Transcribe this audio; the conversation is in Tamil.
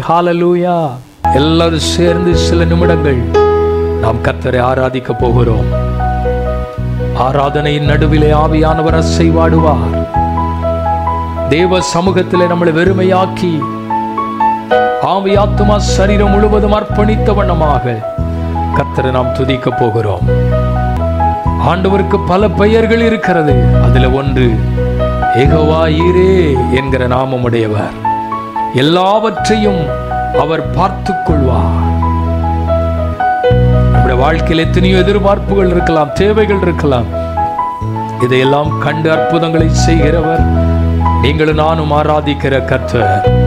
ஹalleluya எல்லாரும் சேர்ந்து சில நிமிடங்கள் நாம் கர்த்தரை ஆராதிக்க போகிறோம் ஆராதனையின் நடுவிலே ஆவியானவர் அசைவாடுவார் தேவ சமூகத்திலே நம்மளை வெறுமையாக்கி ஆவி ஆத்துமா சரீரம் முழுவதும் அர்ப்பணித்த வண்ணமாக கர்த்தரை நாம் துதிக்க போகிறோம் ஆண்டவருக்கு பல பெயர்கள் இருக்கிறது அதுல ஒன்று ஏகோவா ஈரே என்கிற நாமமுடையவர் எல்லாவற்றையும் அவர் பார்த்துக் கொள்வார் நம்முடைய வாழ்க்கையில் எத்தனையோ எதிர்பார்ப்புகள் இருக்கலாம் தேவைகள் இருக்கலாம் இதையெல்லாம் கண்டு அற்புதங்களை செய்கிறவர் நீங்களும் நானும் ஆராதிக்கிற கர்த்தர்